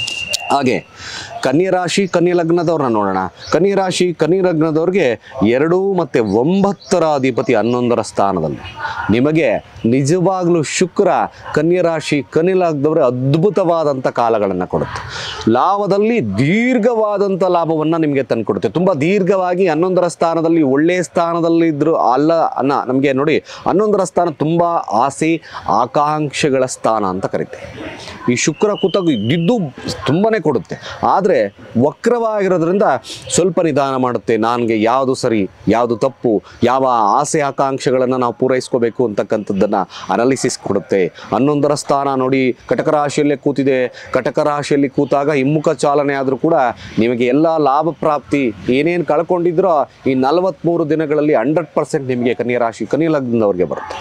ಹಾಗೆ ಕನ್ಯಾ ರಾಶಿ ಕನ್ಯಾ ಲಗ್ನದವ್ರನ್ನ ನೋಡೋಣ ಕನ್ಯಾ ರಾಶಿ ಕನ್ಯಾ ಲಗ್ನದವ್ರಿಗೆ ಎರಡು ಮತ್ತು ಒಂಬತ್ತರ ಅಧಿಪತಿ ಹನ್ನೊಂದರ ಸ್ಥಾನದಲ್ಲಿ ನಿಮಗೆ ನಿಜವಾಗ್ಲೂ ಶುಕ್ರ ಕನ್ಯಾ ರಾಶಿ ಕನ್ಯಾ ಲಗ್ನದವ್ರೆ ಅದ್ಭುತವಾದಂಥ ಕಾಲಗಳನ್ನು ಕೊಡುತ್ತೆ ಲಾಭದಲ್ಲಿ ದೀರ್ಘವಾದಂಥ ಲಾಭವನ್ನು ನಿಮಗೆ ತಂದುಕೊಡುತ್ತೆ ತುಂಬ ದೀರ್ಘವಾಗಿ ಹನ್ನೊಂದರ ಸ್ಥಾನದಲ್ಲಿ ಒಳ್ಳೆಯ ಸ್ಥಾನದಲ್ಲಿ ಇದ್ರು ಅಲ್ಲ ಅನ್ನ ನಮಗೆ ನೋಡಿ ಹನ್ನೊಂದರ ಸ್ಥಾನ ತುಂಬ ಆಸೆ ಆಕಾಂಕ್ಷೆಗಳ ಸ್ಥಾನ ಅಂತ ಕರಿತೆ ಈ ಶುಕ್ರ ಕೂತಾಗ ಇದ್ದಿದ್ದು ತುಂಬಾ ಕೊಡುತ್ತೆ ಆದರೆ ವಕ್ರವಾಗಿರೋದ್ರಿಂದ ಸ್ವಲ್ಪ ನಿಧಾನ ಮಾಡುತ್ತೆ ನನಗೆ ಯಾವುದು ಸರಿ ಯಾವುದು ತಪ್ಪು ಯಾವ ಆಸೆ ಆಕಾಂಕ್ಷೆಗಳನ್ನು ನಾವು ಪೂರೈಸ್ಕೋಬೇಕು ಅಂತಕ್ಕಂಥದ್ದನ್ನು ಅನಾಲಿಸಿಸ್ ಕೊಡುತ್ತೆ ಹನ್ನೊಂದರ ಸ್ಥಾನ ನೋಡಿ ಕಟಕ ರಾಶಿಯಲ್ಲೇ ಕೂತಿದೆ ಕಟಕ ರಾಶಿಯಲ್ಲಿ ಕೂತಾಗ ಹಿಮ್ಮುಖ ಚಾಲನೆ ಆದರೂ ಕೂಡ ನಿಮಗೆ ಎಲ್ಲ ಲಾಭ ಪ್ರಾಪ್ತಿ ಏನೇನು ಕಳ್ಕೊಂಡಿದ್ರೋ ಈ ನಲವತ್ತ್ಮೂರು ದಿನಗಳಲ್ಲಿ ಹಂಡ್ರೆಡ್ ಪರ್ಸೆಂಟ್ ನಿಮಗೆ ಕನ್ಯಾ ರಾಶಿ ಕನ್ಯಾ ಲಗ್ನದವ್ರಿಗೆ ಬರುತ್ತೆ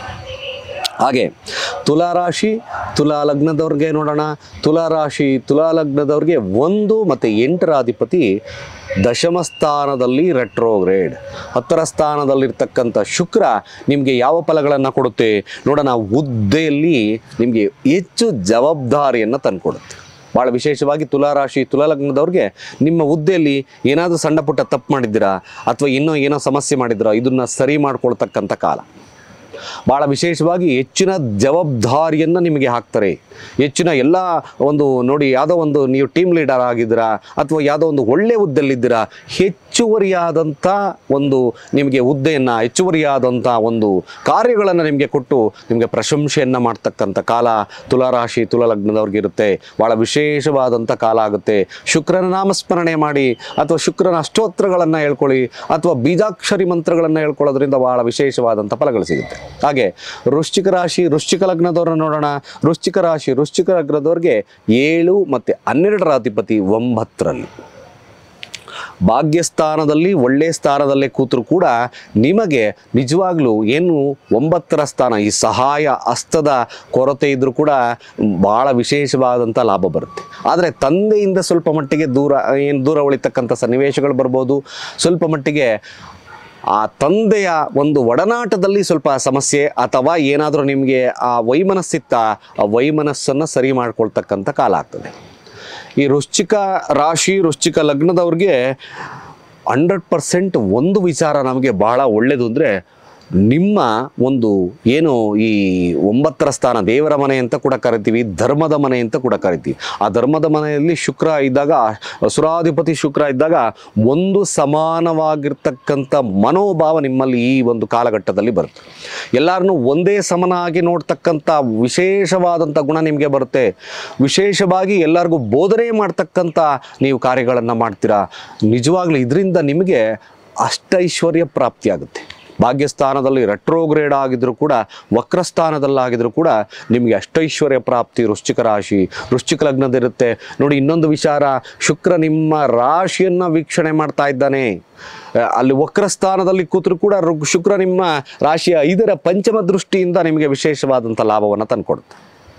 ಹಾಗೆ ತುಲಾ ರಾಶಿ ತುಲಾ ಲಗ್ನದವ್ರಿಗೆ ನೋಡೋಣ ತುಲಾ ರಾಶಿ ತುಲಾ ಲಗ್ನದವ್ರಿಗೆ ಒಂದು ಮತ್ತು ಎಂಟರ ಅಧಿಪತಿ ದಶಮ ಸ್ಥಾನದಲ್ಲಿ ರೆಟ್ರೋಗ್ರೇಡ್ ಹತ್ತರ ಸ್ಥಾನದಲ್ಲಿರ್ತಕ್ಕಂಥ ಶುಕ್ರ ನಿಮಗೆ ಯಾವ ಫಲಗಳನ್ನು ಕೊಡುತ್ತೆ ನೋಡೋಣ ಹುದ್ದೆಯಲ್ಲಿ ನಿಮಗೆ ಹೆಚ್ಚು ಜವಾಬ್ದಾರಿಯನ್ನು ತಂದುಕೊಡುತ್ತೆ ಭಾಳ ವಿಶೇಷವಾಗಿ ತುಲಾರಾಶಿ ತುಲಾ ಲಗ್ನದವ್ರಿಗೆ ನಿಮ್ಮ ಹುದ್ದೆಯಲ್ಲಿ ಏನಾದರೂ ಸಣ್ಣ ಪುಟ್ಟ ತಪ್ಪು ಮಾಡಿದ್ದೀರಾ ಅಥವಾ ಇನ್ನೂ ಏನೋ ಸಮಸ್ಯೆ ಮಾಡಿದ್ದೀರಾ ಇದನ್ನು ಸರಿ ಮಾಡ್ಕೊಳ್ತಕ್ಕಂಥ ಕಾಲ ಭಾಳ ವಿಶೇಷವಾಗಿ ಹೆಚ್ಚಿನ ಜವಾಬ್ದಾರಿಯನ್ನು ನಿಮಗೆ ಹಾಕ್ತಾರೆ ಹೆಚ್ಚಿನ ಎಲ್ಲ ಒಂದು ನೋಡಿ ಯಾವುದೋ ಒಂದು ನೀವು ಟೀಮ್ ಲೀಡರ್ ಆಗಿದ್ದೀರಾ ಅಥವಾ ಯಾವುದೋ ಒಂದು ಒಳ್ಳೆಯ ಹುದ್ದೆಯಲ್ಲಿದ್ದೀರಾ ಹೆಚ್ಚುವರಿಯಾದಂಥ ಒಂದು ನಿಮಗೆ ಹುದ್ದೆಯನ್ನು ಹೆಚ್ಚುವರಿಯಾದಂಥ ಒಂದು ಕಾರ್ಯಗಳನ್ನು ನಿಮಗೆ ಕೊಟ್ಟು ನಿಮಗೆ ಪ್ರಶಂಸೆಯನ್ನು ಮಾಡ್ತಕ್ಕಂಥ ಕಾಲ ತುಲಾರಾಶಿ ತುಲಾ ಲಗ್ನದವ್ರಿಗೆ ಇರುತ್ತೆ ಭಾಳ ವಿಶೇಷವಾದಂಥ ಕಾಲ ಆಗುತ್ತೆ ಶುಕ್ರನ ನಾಮಸ್ಮರಣೆ ಮಾಡಿ ಅಥವಾ ಶುಕ್ರನ ಅಷ್ಟೋತ್ತರಗಳನ್ನು ಹೇಳ್ಕೊಳ್ಳಿ ಅಥವಾ ಬೀಜಾಕ್ಷರಿ ಮಂತ್ರಗಳನ್ನು ಹೇಳ್ಕೊಳ್ಳೋದ್ರಿಂದ ಭಾಳ ವಿಶೇಷವಾದಂಥ ಫಲಗಳು ಸಿಗುತ್ತೆ ಹಾಗೆ ವೃಶ್ಚಿಕ ರಾಶಿ ವೃಶ್ಚಿಕ ಲಗ್ನದವ್ರನ್ನ ನೋಡೋಣ ವೃಶ್ಚಿಕ ರಾಶಿ ವೃಶ್ಚಿಕ ಲಗ್ನದವ್ರಿಗೆ ಏಳು ಮತ್ತು ಹನ್ನೆರಡರ ಅಧಿಪತಿ ಒಂಬತ್ತರಲ್ಲಿ ಭಾಗ್ಯಸ್ಥಾನದಲ್ಲಿ ಒಳ್ಳೆ ಸ್ಥಾನದಲ್ಲೇ ಕೂತರು ಕೂಡ ನಿಮಗೆ ನಿಜವಾಗ್ಲೂ ಏನು ಒಂಬತ್ತರ ಸ್ಥಾನ ಈ ಸಹಾಯ ಹಸ್ತದ ಕೊರತೆ ಇದ್ದರೂ ಕೂಡ ಭಾಳ ವಿಶೇಷವಾದಂಥ ಲಾಭ ಬರುತ್ತೆ ಆದರೆ ತಂದೆಯಿಂದ ಸ್ವಲ್ಪ ಮಟ್ಟಿಗೆ ದೂರ ಏನು ದೂರ ಉಳಿತಕ್ಕಂಥ ಸನ್ನಿವೇಶಗಳು ಬರ್ಬೋದು ಸ್ವಲ್ಪ ಮಟ್ಟಿಗೆ ಆ ತಂದೆಯ ಒಂದು ಒಡನಾಟದಲ್ಲಿ ಸ್ವಲ್ಪ ಸಮಸ್ಯೆ ಅಥವಾ ಏನಾದರೂ ನಿಮಗೆ ಆ ವೈಮನಸ್ಸಿತ್ತ ಆ ವೈಮನಸ್ಸನ್ನು ಸರಿ ಮಾಡ್ಕೊಳ್ತಕ್ಕಂಥ ಕಾಲ ಆಗ್ತದೆ ಈ ವೃಶ್ಚಿಕ ರಾಶಿ ವೃಶ್ಚಿಕ ಲಗ್ನದವ್ರಿಗೆ ಹಂಡ್ರೆಡ್ ಪರ್ಸೆಂಟ್ ಒಂದು ವಿಚಾರ ನಮಗೆ ಬಹಳ ಒಳ್ಳೆಯದು ಅಂದರೆ ನಿಮ್ಮ ಒಂದು ಏನು ಈ ಒಂಬತ್ತರ ಸ್ಥಾನ ದೇವರ ಮನೆ ಅಂತ ಕೂಡ ಕರಿತೀವಿ ಧರ್ಮದ ಮನೆ ಅಂತ ಕೂಡ ಕರಿತೀವಿ ಆ ಧರ್ಮದ ಮನೆಯಲ್ಲಿ ಶುಕ್ರ ಇದ್ದಾಗ ಸುರಾಧಿಪತಿ ಶುಕ್ರ ಇದ್ದಾಗ ಒಂದು ಸಮಾನವಾಗಿರ್ತಕ್ಕಂಥ ಮನೋಭಾವ ನಿಮ್ಮಲ್ಲಿ ಈ ಒಂದು ಕಾಲಘಟ್ಟದಲ್ಲಿ ಬರುತ್ತೆ ಎಲ್ಲರನ್ನೂ ಒಂದೇ ಸಮನಾಗಿ ನೋಡ್ತಕ್ಕಂಥ ವಿಶೇಷವಾದಂಥ ಗುಣ ನಿಮಗೆ ಬರುತ್ತೆ ವಿಶೇಷವಾಗಿ ಎಲ್ಲರಿಗೂ ಬೋಧನೆ ಮಾಡ್ತಕ್ಕಂಥ ನೀವು ಕಾರ್ಯಗಳನ್ನು ಮಾಡ್ತೀರಾ ನಿಜವಾಗ್ಲೂ ಇದರಿಂದ ನಿಮಗೆ ಅಷ್ಟೈಶ್ವರ್ಯ ಪ್ರಾಪ್ತಿಯಾಗುತ್ತೆ ಭಾಗ್ಯಸ್ಥಾನದಲ್ಲಿ ರೆಟ್ರೋಗ್ರೇಡ್ ಆಗಿದ್ರು ಕೂಡ ವಕ್ರಸ್ಥಾನದಲ್ಲಾಗಿದ್ರು ಕೂಡ ನಿಮಗೆ ಅಷ್ಟೈಶ್ವರ್ಯ ಪ್ರಾಪ್ತಿ ವೃಶ್ಚಿಕ ರಾಶಿ ವೃಶ್ಚಿಕ ಲಗ್ನದಿರುತ್ತೆ ನೋಡಿ ಇನ್ನೊಂದು ವಿಚಾರ ಶುಕ್ರ ನಿಮ್ಮ ರಾಶಿಯನ್ನು ವೀಕ್ಷಣೆ ಮಾಡ್ತಾ ಇದ್ದಾನೆ ಆ, ಅಲ್ಲಿ ವಕ್ರಸ್ಥಾನದಲ್ಲಿ ಕೂತರು ಕೂಡ ರು- ಶುಕ್ರ ನಿಮ್ಮ ರಾಶಿಯ ಐದರ ಪಂಚಮ ದೃಷ್ಟಿಯಿಂದ ನಿಮಗೆ ವಿಶೇಷವಾದಂಥ ಲಾಭವನ್ನು ತಂದುಕೊಡುತ್ತೆ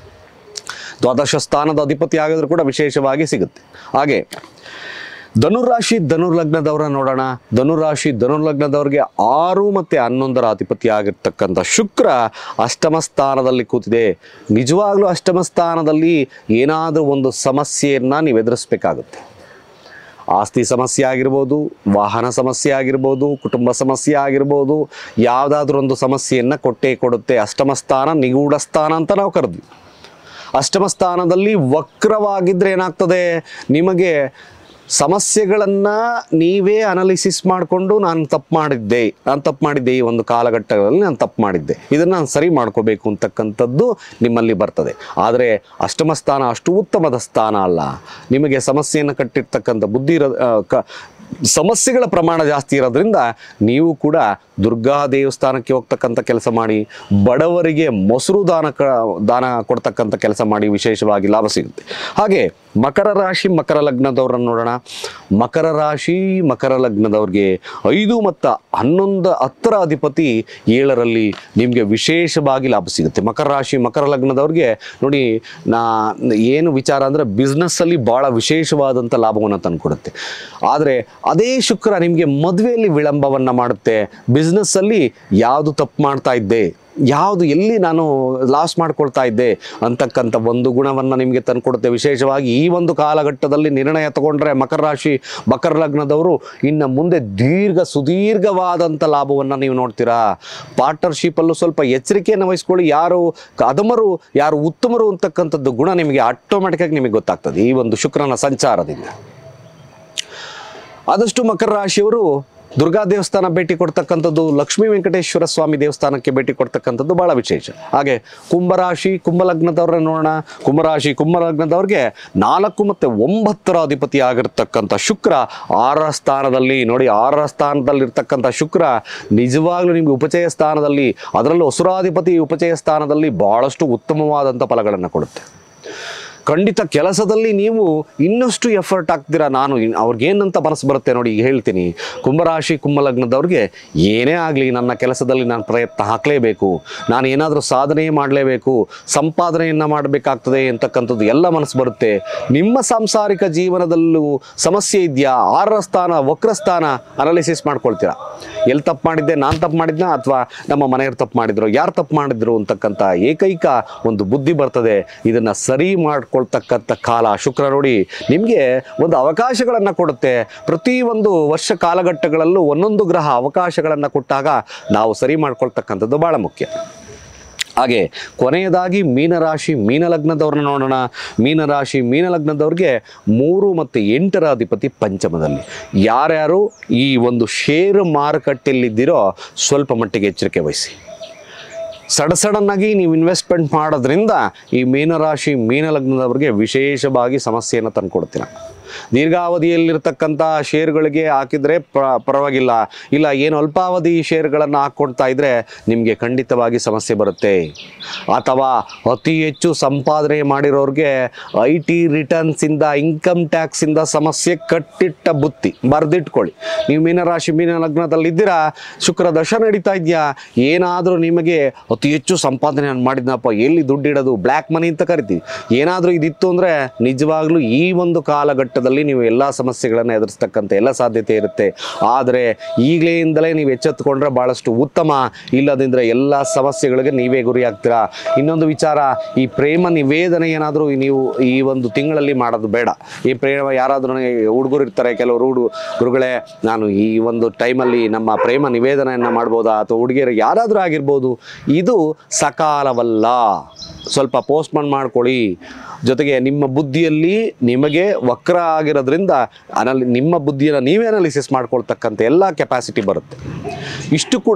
ದ್ವಾದಶ ಸ್ಥಾನದ ಅಧಿಪತಿ ಆಗಿದ್ರು ಕೂಡ ವಿಶೇಷವಾಗಿ ಸಿಗುತ್ತೆ ಹಾಗೆ ಧನುರಾಶಿ ಧನುರ್ಲಗ್ನದವ್ರ ನೋಡೋಣ ಧನುರಾಶಿ ಧನುರ್ಲಗ್ನದವ್ರಿಗೆ ಆರು ಮತ್ತು ಹನ್ನೊಂದರ ಅಧಿಪತಿ ಆಗಿರ್ತಕ್ಕಂಥ ಶುಕ್ರ ಅಷ್ಟಮ ಸ್ಥಾನದಲ್ಲಿ ಕೂತಿದೆ ನಿಜವಾಗ್ಲೂ ಅಷ್ಟಮ ಸ್ಥಾನದಲ್ಲಿ ಏನಾದರೂ ಒಂದು ಸಮಸ್ಯೆಯನ್ನು ನೀವು ಎದುರಿಸ್ಬೇಕಾಗುತ್ತೆ ಆಸ್ತಿ ಸಮಸ್ಯೆ ಆಗಿರ್ಬೋದು ವಾಹನ ಸಮಸ್ಯೆ ಆಗಿರ್ಬೋದು ಕುಟುಂಬ ಸಮಸ್ಯೆ ಆಗಿರ್ಬೋದು ಯಾವುದಾದ್ರೂ ಒಂದು ಸಮಸ್ಯೆಯನ್ನು ಕೊಟ್ಟೇ ಕೊಡುತ್ತೆ ಅಷ್ಟಮ ಸ್ಥಾನ ನಿಗೂಢ ಸ್ಥಾನ ಅಂತ ನಾವು ಕರೆದ್ವಿ ಅಷ್ಟಮ ಸ್ಥಾನದಲ್ಲಿ ವಕ್ರವಾಗಿದ್ದರೆ ಏನಾಗ್ತದೆ ನಿಮಗೆ ಸಮಸ್ಯೆಗಳನ್ನು ನೀವೇ ಅನಾಲಿಸಿಸ್ ಮಾಡಿಕೊಂಡು ನಾನು ತಪ್ಪು ಮಾಡಿದ್ದೆ ನಾನು ತಪ್ಪು ಮಾಡಿದ್ದೆ ಈ ಒಂದು ಕಾಲಘಟ್ಟಗಳಲ್ಲಿ ನಾನು ತಪ್ಪು ಮಾಡಿದ್ದೆ ಇದನ್ನು ನಾನು ಸರಿ ಮಾಡ್ಕೋಬೇಕು ಅಂತಕ್ಕಂಥದ್ದು ನಿಮ್ಮಲ್ಲಿ ಬರ್ತದೆ ಆದರೆ ಅಷ್ಟಮ ಸ್ಥಾನ ಅಷ್ಟು ಉತ್ತಮದ ಸ್ಥಾನ ಅಲ್ಲ ನಿಮಗೆ ಸಮಸ್ಯೆಯನ್ನು ಕಟ್ಟಿರ್ತಕ್ಕಂಥ ಬುದ್ಧಿ ಇರೋ ಆ, ಕ ಸಮಸ್ಯೆಗಳ ಪ್ರಮಾಣ ಜಾಸ್ತಿ ಇರೋದ್ರಿಂದ ನೀವು ಕೂಡ ದುರ್ಗಾ ದೇವಸ್ಥಾನಕ್ಕೆ ಹೋಗ್ತಕ್ಕಂಥ ಕೆಲಸ ಮಾಡಿ ಬಡವರಿಗೆ ಮೊಸರು ದಾನ ಕ ದಾನ ಕೊಡ್ತಕ್ಕಂಥ ಕೆಲಸ ಮಾಡಿ ವಿಶೇಷವಾಗಿ ಲಾಭ ಸಿಗುತ್ತೆ ಹಾಗೆ ಮಕರ ರಾಶಿ ಮಕರ ಲಗ್ನದವ್ರನ್ನ ನೋಡೋಣ ಮಕರ ರಾಶಿ ಮಕರ ಲಗ್ನದವ್ರಿಗೆ ಐದು ಮತ್ತು ಹನ್ನೊಂದು ಹತ್ತರ ಅಧಿಪತಿ ಏಳರಲ್ಲಿ ನಿಮಗೆ ವಿಶೇಷವಾಗಿ ಲಾಭ ಸಿಗುತ್ತೆ ಮಕರ ರಾಶಿ ಮಕರ ಲಗ್ನದವ್ರಿಗೆ ನೋಡಿ ನಾ ಏನು ವಿಚಾರ ಅಂದರೆ ಬಿಸ್ನೆಸ್ಸಲ್ಲಿ ಭಾಳ ವಿಶೇಷವಾದಂಥ ಲಾಭವನ್ನು ತಂದುಕೊಡುತ್ತೆ ಆದರೆ ಅದೇ ಶುಕ್ರ ನಿಮಗೆ ಮದುವೆಯಲ್ಲಿ ವಿಳಂಬವನ್ನು ಮಾಡುತ್ತೆ ಬಿಸ್ನೆಸ್ಸಲ್ಲಿ ಯಾವುದು ತಪ್ಪು ಮಾಡ್ತಾ ಇದ್ದೆ ಯಾವುದು ಎಲ್ಲಿ ನಾನು ಲಾಸ್ ಮಾಡ್ಕೊಳ್ತಾ ಇದ್ದೆ ಅಂತಕ್ಕಂಥ ಒಂದು ಗುಣವನ್ನು ನಿಮಗೆ ತಂದುಕೊಡುತ್ತೆ ವಿಶೇಷವಾಗಿ ಈ ಒಂದು ಕಾಲಘಟ್ಟದಲ್ಲಿ ನಿರ್ಣಯ ತಗೊಂಡ್ರೆ ಮಕರ ರಾಶಿ ಮಕರ ಲಗ್ನದವರು ಇನ್ನು ಮುಂದೆ ದೀರ್ಘ ಸುದೀರ್ಘವಾದಂಥ ಲಾಭವನ್ನು ನೀವು ನೋಡ್ತೀರಾ ಪಾರ್ಟ್ನರ್ಶಿಪ್ಪಲ್ಲೂ ಸ್ವಲ್ಪ ಎಚ್ಚರಿಕೆಯನ್ನು ವಹಿಸ್ಕೊಳ್ಳಿ ಯಾರು ಅಧಮರು ಯಾರು ಉತ್ತಮರು ಅಂತಕ್ಕಂಥದ್ದು ಗುಣ ನಿಮಗೆ ಆಟೋಮೆಟಿಕ್ಕಾಗಿ ನಿಮಗೆ ಗೊತ್ತಾಗ್ತದೆ ಈ ಒಂದು ಶುಕ್ರನ ಸಂಚಾರದಿಂದ ಆದಷ್ಟು ಮಕರ ರಾಶಿಯವರು ದುರ್ಗಾ ದೇವಸ್ಥಾನ ಭೇಟಿ ಕೊಡ್ತಕ್ಕಂಥದ್ದು ಲಕ್ಷ್ಮೀ ವೆಂಕಟೇಶ್ವರ ಸ್ವಾಮಿ ದೇವಸ್ಥಾನಕ್ಕೆ ಭೇಟಿ ಕೊಡ್ತಕ್ಕಂಥದ್ದು ಭಾಳ ವಿಶೇಷ ಹಾಗೆ ಕುಂಭರಾಶಿ ಕುಂಭಲಗ್ನದವ್ರನ್ನ ನೋಡೋಣ ಕುಂಭರಾಶಿ ಕುಂಭಲಗ್ನದವ್ರಿಗೆ ನಾಲ್ಕು ಮತ್ತು ಒಂಬತ್ತರ ಅಧಿಪತಿ ಆಗಿರ್ತಕ್ಕಂಥ ಶುಕ್ರ ಆರರ ಸ್ಥಾನದಲ್ಲಿ ನೋಡಿ ಆರರ ಸ್ಥಾನದಲ್ಲಿರ್ತಕ್ಕಂಥ ಶುಕ್ರ ನಿಜವಾಗ್ಲೂ ನಿಮಗೆ ಉಪಚಯ ಸ್ಥಾನದಲ್ಲಿ ಅದರಲ್ಲೂ ಹೊಸರಾಧಿಪತಿ ಉಪಚಯ ಸ್ಥಾನದಲ್ಲಿ ಭಾಳಷ್ಟು ಉತ್ತಮವಾದಂಥ ಫಲಗಳನ್ನು ಕೊಡುತ್ತೆ ಖಂಡಿತ ಕೆಲಸದಲ್ಲಿ ನೀವು ಇನ್ನಷ್ಟು ಎಫರ್ಟ್ ಹಾಕ್ತೀರಾ ನಾನು ಇನ್- ಅವ್ರಿಗೇನಂತ ಮನಸ್ಸು ಬರುತ್ತೆ ನೋಡಿ ಈಗ ಹೇಳ್ತೀನಿ ಕುಂಭರಾಶಿ ಕುಂಭಲಗ್ನದವ್ರಿಗೆ ಏನೇ ಆಗಲಿ ನನ್ನ ಕೆಲಸದಲ್ಲಿ ನಾನು ಪ್ರಯತ್ನ ಹಾಕಲೇಬೇಕು ನಾನು ಏನಾದರೂ ಸಾಧನೆ ಮಾಡಲೇಬೇಕು ಸಂಪಾದನೆಯನ್ನು ಮಾಡಬೇಕಾಗ್ತದೆ ಅಂತಕ್ಕಂಥದ್ದು ಎಲ್ಲ ಮನಸ್ಸು ಬರುತ್ತೆ ನಿಮ್ಮ ಸಾಂಸಾರಿಕ ಜೀವನದಲ್ಲೂ ಸಮಸ್ಯೆ ಇದೆಯಾ ಆರರ ಸ್ಥಾನ ವಕ್ರ ಸ್ಥಾನ ಅನಾಲಿಸಿಸ್ ಮಾಡ್ಕೊಳ್ತೀರಾ ಎಲ್ಲಿ ತಪ್ಪು ಮಾಡಿದ್ದೆ ನಾನು ತಪ್ಪು ಮಾಡಿದ್ನ ಅಥವಾ ನಮ್ಮ ಮನೆಯವ್ರು ತಪ್ಪು ಮಾಡಿದ್ರು ಯಾರು ತಪ್ಪು ಮಾಡಿದ್ರು ಅಂತಕ್ಕಂಥ ಏಕೈಕ ಒಂದು ಬುದ್ಧಿ ಬರ್ತದೆ ಇದನ್ನು ಸರಿ ಮಾಡ್ಕೊಳ್ತಕ್ಕಂಥ ಕಾಲ ಶುಕ್ರ ನೋಡಿ ನಿಮಗೆ ಒಂದು ಅವಕಾಶಗಳನ್ನು ಕೊಡುತ್ತೆ ಪ್ರತಿ ಒಂದು ವರ್ಷ ಕಾಲಘಟ್ಟಗಳಲ್ಲೂ ಒಂದೊಂದು ಗ್ರಹ ಅವಕಾಶಗಳನ್ನು ಕೊಟ್ಟಾಗ ನಾವು ಸರಿ ಮಾಡ್ಕೊಳ್ತಕ್ಕಂಥದ್ದು ಭಾಳ ಮುಖ್ಯ ಹಾಗೆ ಕೊನೆಯದಾಗಿ ಮೀನರಾಶಿ ಮೀನಲಗ್ನದವ್ರನ್ನ ನೋಡೋಣ ಮೀನರಾಶಿ ಮೀನಲಗ್ನದವ್ರಿಗೆ ಮೂರು ಮತ್ತು ಎಂಟರ ಅಧಿಪತಿ ಪಂಚಮದಲ್ಲಿ ಯಾರ್ಯಾರು ಈ ಒಂದು ಷೇರು ಮಾರುಕಟ್ಟೆಯಲ್ಲಿದ್ದೀರೋ ಸ್ವಲ್ಪ ಮಟ್ಟಿಗೆ ಎಚ್ಚರಿಕೆ ವಹಿಸಿ ಸಡ ಸಡನ್ನಾಗಿ ನೀವು ಇನ್ವೆಸ್ಟ್ಮೆಂಟ್ ಮಾಡೋದ್ರಿಂದ ಈ ಮೀನರಾಶಿ ಮೀನಲಗ್ನದವರಿಗೆ ವಿಶೇಷವಾಗಿ ಸಮಸ್ಯೆಯನ್ನು ತಂದುಕೊಡ್ತೀರ ದೀರ್ಘಾವಧಿಯಲ್ಲಿರ್ತಕ್ಕಂಥ ಶೇರ್ಗಳಿಗೆ ಹಾಕಿದರೆ ಪ್ರ ಪರವಾಗಿಲ್ಲ ಇಲ್ಲ ಏನು ಅಲ್ಪಾವಧಿ ಶೇರ್ಗಳನ್ನು ಹಾಕ್ಕೊಡ್ತಾ ಇದ್ದರೆ ನಿಮಗೆ ಖಂಡಿತವಾಗಿ ಸಮಸ್ಯೆ ಬರುತ್ತೆ ಅಥವಾ ಅತಿ ಹೆಚ್ಚು ಸಂಪಾದನೆ ಮಾಡಿರೋರಿಗೆ ಐ ಟಿ ರಿಟರ್ನ್ಸಿಂದ ಇನ್ಕಮ್ ಟ್ಯಾಕ್ಸಿಂದ ಸಮಸ್ಯೆ ಕಟ್ಟಿಟ್ಟ ಬುತ್ತಿ ಬರೆದಿಟ್ಕೊಳ್ಳಿ ನೀವು ಮೀನರಾಶಿ ಮೀನ ಲಗ್ನದಲ್ಲಿದ್ದೀರಾ ಶುಕ್ರ ದಶ ನಡೀತಾ ಇದೆಯಾ ಏನಾದರೂ ನಿಮಗೆ ಅತಿ ಹೆಚ್ಚು ಸಂಪಾದನೆ ನಾನು ಮಾಡಿದ್ನಪ್ಪ ಎಲ್ಲಿ ದುಡ್ಡಿಡೋದು ಬ್ಲ್ಯಾಕ್ ಮನಿ ಅಂತ ಕರಿತೀವಿ ಏನಾದರೂ ಇದಿತ್ತು ಅಂದರೆ ನಿಜವಾಗ್ಲೂ ಈ ಒಂದು ಕಾಲಘಟ್ಟದಲ್ಲಿ ನೀವು ಎಲ್ಲ ಸಮಸ್ಯೆಗಳನ್ನು ಎದುರಿಸ್ತಕ್ಕಂಥ ಎಲ್ಲ ಸಾಧ್ಯತೆ ಇರುತ್ತೆ ಆದರೆ ಈಗಲೇಯಿಂದಲೇ ನೀವು ಎಚ್ಚೆತ್ತುಕೊಂಡ್ರೆ ಭಾಳಷ್ಟು ಉತ್ತಮ ಇಲ್ಲದಿದ್ದರೆ ಎಲ್ಲ ಸಮಸ್ಯೆಗಳಿಗೆ ನೀವೇ ಗುರಿ ಆಗ್ತೀರಾ ಇನ್ನೊಂದು ವಿಚಾರ ಈ ಪ್ರೇಮ ನಿವೇದನೆ ಏನಾದರೂ ನೀವು ಈ ಒಂದು ತಿಂಗಳಲ್ಲಿ ಮಾಡೋದು ಬೇಡ ಈ ಪ್ರೇಮ ಯಾರಾದರೂ ಹುಡುಗರು ಇರ್ತಾರೆ ಕೆಲವರು ಹುಡು ಗುರುಗಳೇ ನಾನು ಈ ಒಂದು ಟೈಮಲ್ಲಿ ನಮ್ಮ ಪ್ರೇಮ ನಿವೇದನೆಯನ್ನು ಮಾಡ್ಬೋದಾ ಅಥವಾ ಹುಡುಗಿಯರು ಯಾರಾದರೂ ಆಗಿರ್ಬೋದು ಇದು ಸಕಾಲವಲ್ಲ ಸ್ವಲ್ಪ ಪೋಸ್ಟ್ಮನ್ ಮಾಡ್ಕೊಳ್ಳಿ ಜೊತೆಗೆ ನಿಮ್ಮ ಬುದ್ಧಿಯಲ್ಲಿ ನಿಮಗೆ ವಕ್ರ ಆಗಿರೋದ್ರಿಂದ ಅನಲ್ ನಿಮ್ಮ ಬುದ್ಧಿಯನ್ನು ನೀವೇ ಅನಾಲಿಸಿಸ್ ಮಾಡ್ಕೊಳ್ತಕ್ಕಂಥ ಎಲ್ಲ ಕೆಪಾಸಿಟಿ ಬರುತ್ತೆ ಇಷ್ಟು ಕೂಡ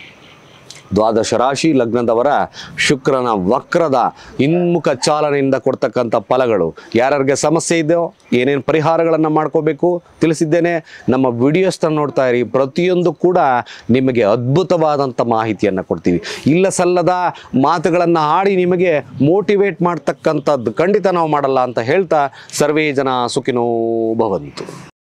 ದ್ವಾದಶ ರಾಶಿ ಲಗ್ನದವರ ಶುಕ್ರನ ವಕ್ರದ ಹಿನ್ಮುಖ ಚಾಲನೆಯಿಂದ ಕೊಡ್ತಕ್ಕಂಥ ಫಲಗಳು ಯಾರ್ಯಾರಿಗೆ ಸಮಸ್ಯೆ ಇದೆಯೋ ಏನೇನು ಪರಿಹಾರಗಳನ್ನು ಮಾಡ್ಕೋಬೇಕು ತಿಳಿಸಿದ್ದೇನೆ ನಮ್ಮ ವಿಡಿಯೋಸ್ನ ನೋಡ್ತಾ ಇರಿ ಪ್ರತಿಯೊಂದು ಕೂಡ ನಿಮಗೆ ಅದ್ಭುತವಾದಂಥ ಮಾಹಿತಿಯನ್ನು ಕೊಡ್ತೀವಿ ಇಲ್ಲ ಸಲ್ಲದ ಮಾತುಗಳನ್ನು ಆಡಿ ನಿಮಗೆ ಮೋಟಿವೇಟ್ ಮಾಡ್ತಕ್ಕಂಥದ್ದು ಖಂಡಿತ ನಾವು ಮಾಡಲ್ಲ ಅಂತ ಹೇಳ್ತಾ ಸರ್ವೇ ಜನ ಸುಖಿನೋ ಭವಂತು